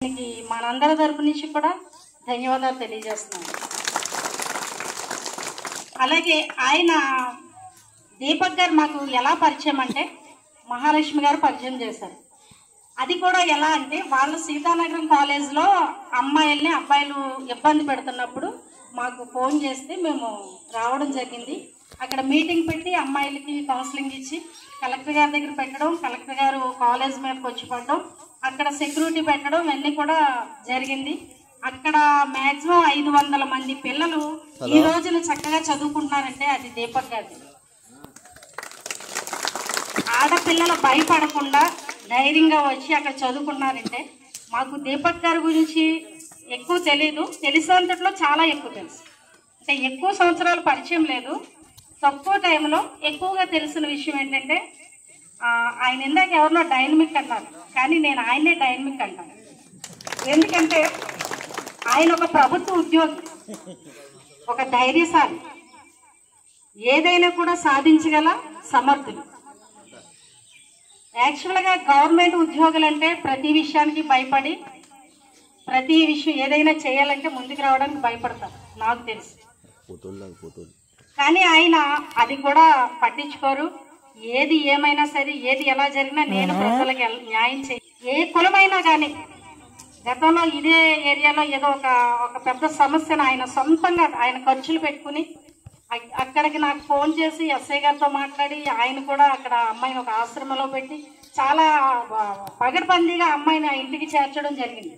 దీనికి మనందరి తరపు నుంచి కూడా ధన్యవాదాలు తెలియజేస్తున్నాను అలాగే ఆయన దీపక్ గారు మాకు ఎలా పరిచయం అంటే మహాలక్ష్మి గారు పరిచయం చేశారు అది కూడా ఎలా అంటే వాళ్ళు సీతానగరం కాలేజ్లో అమ్మాయిల్ని అబ్బాయిలు ఇబ్బంది పెడుతున్నప్పుడు మాకు ఫోన్ చేస్తే మేము రావడం జరిగింది అక్కడ మీటింగ్ పెట్టి అమ్మాయిలకి కౌన్సిలింగ్ ఇచ్చి కలెక్టర్ గారి దగ్గర పెట్టడం కలెక్టర్ గారు కాలేజ్ మీదకి వచ్చి పడడం అక్కడ సెక్యూరిటీ పెట్టడం ఇవన్నీ కూడా జరిగింది అక్కడ మాక్సిమం ఐదు వందల మంది పిల్లలు ఈ రోజున చక్కగా చదువుకుంటున్నారంటే అది దీపక్ గారి ఆడపిల్లలు భయపడకుండా ధైర్యంగా వచ్చి అక్కడ చదువుకున్నారంటే మాకు దీపక్ గారి గురించి ఎక్కువ తెలియదు తెలిసినంతట్లో చాలా ఎక్కువ తెలుసు అంటే ఎక్కువ సంవత్సరాలు పరిచయం లేదు తక్కువ టైంలో ఎక్కువగా తెలిసిన విషయం ఏంటంటే ఆ, ఆయన ఇందాక ఎవరినో డైనమిక్ అన్నారు కానీ నేను ఆయనే డైనమిక్ అంటాను ఎందుకంటే ఆయన ఒక ప్రభుత్వ ఉద్యోగి ఒక ధైర్యశాలి ఏదైనా కూడా సాధించగల సమర్థులు యాక్చువల్గా గవర్నమెంట్ ఉద్యోగులు అంటే ప్రతి విషయానికి భయపడి ప్రతి విషయం ఏదైనా చేయాలంటే ముందుకు రావడానికి భయపడతారు నాకు తెలుసు కానీ ఆయన అది కూడా పట్టించుకోరు ఏది ఏమైనా సరే ఏది ఎలా జరిగినా నేను ప్రజలకు ఎల్- న్యాయం చేయ ఏ కులమైనా కానీ గతంలో ఇదే ఏరియాలో ఏదో ఒక ఒక పెద్ద సమస్యను ఆయన సొంతంగా ఆయన ఖర్చులు పెట్టుకుని అక్- అక్కడికి నాకు ఫోన్ చేసి ఎస్ఐ గారితో మాట్లాడి ఆయన కూడా అక్కడ అమ్మాయిని ఒక ఆశ్రమంలో పెట్టి చాలా ఆ, పగడ్బందీగా అమ్మాయిని ఆ ఇంటికి చేర్చడం జరిగింది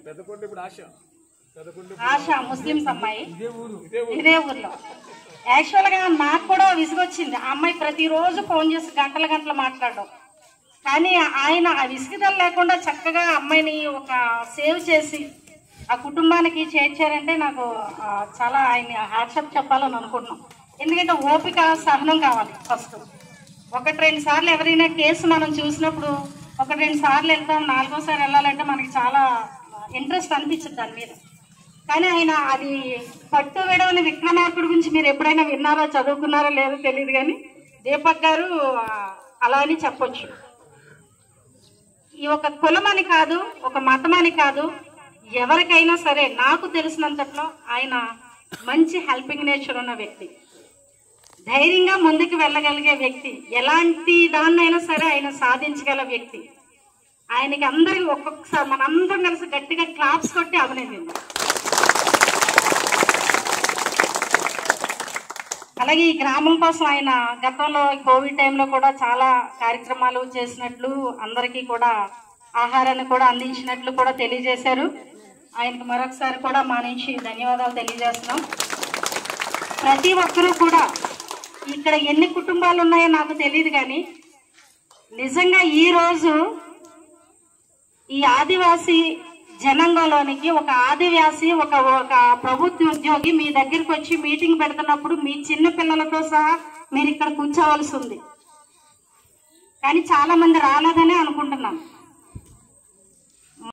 ఆశ ముస్లిమ్స్ అమ్మాయి ఇదే ఊర్లో యాక్చువల్ గా నాకు కూడా విసుగొచ్చింది ఆ అమ్మాయి ప్రతిరోజు ఫోన్ చేసి గంటల గంటలు మాట్లాడడం కానీ ఆయన ఆ విసుగుదల లేకుండా చక్కగా ఆ అమ్మాయిని ఒక సేవ్ చేసి ఆ కుటుంబానికి చేర్చారంటే నాకు ఆ, చాలా ఆయన హ్యాట్సప్ చెప్పాలని అనుకుంటున్నాం ఎందుకంటే ఓపిక సహనం కావాలి ఫస్ట్ ఒకటి రెండు సార్లు ఎవరైనా కేసు మనం చూసినప్పుడు ఒకటి రెండు సార్లు వెళ్తాం నాలుగోసారి వెళ్ళాలంటే మనకి చాలా ఇంట్రెస్ట్ అనిపించదు దాని మీద కానీ ఆయన అది పట్టు విడవని విక్రమార్కుడు గురించి మీరు ఎప్పుడైనా విన్నారో చదువుకున్నారో లేదో తెలియదు కానీ దీపక్ గారు ఆ, అలా అని చెప్పొచ్చు ఈ ఒక కులం అని కాదు ఒక మతం అని కాదు ఎవరికైనా సరే నాకు తెలిసినంతట్లో ఆయన మంచి హెల్పింగ్ నేచర్ ఉన్న వ్యక్తి ధైర్యంగా ముందుకు వెళ్ళగలిగే వ్యక్తి ఎలాంటి దాన్నైనా సరే ఆయన సాధించగల వ్యక్తి ఆయనకి అందరికి ఒక్కొక్కసారి మనందరం కలిసి గట్టిగా క్లాప్స్ కొట్టి అభినందిందాం అలాగే ఈ గ్రామం కోసం ఆయన గతంలో ఈ కోవిడ్ టైంలో కూడా చాలా కార్యక్రమాలు చేసినట్లు అందరికీ కూడా ఆహారాన్ని కూడా అందించినట్లు కూడా తెలియజేశారు ఆయనకు మరొకసారి కూడా మా నుంచి ధన్యవాదాలు తెలియజేస్తున్నాం ప్రతి ఒక్కరూ కూడా ఇక్కడ ఎన్ని కుటుంబాలు ఉన్నాయో నాకు తెలియదు కానీ నిజంగా ఈ రోజు ఈ ఆదివాసీ జనాంగంలోనికి ఒక ఆదివాసి ఒక ఒక ప్రభుత్వ ఉద్యోగి మీ దగ్గరికి వచ్చి మీటింగ్ పెడుతున్నప్పుడు మీ చిన్న పిల్లలతో సహా మీరు ఇక్కడ కూర్చోవలసి ఉంది కానీ చాలా మంది రాలేదనే అనుకుంటున్నాను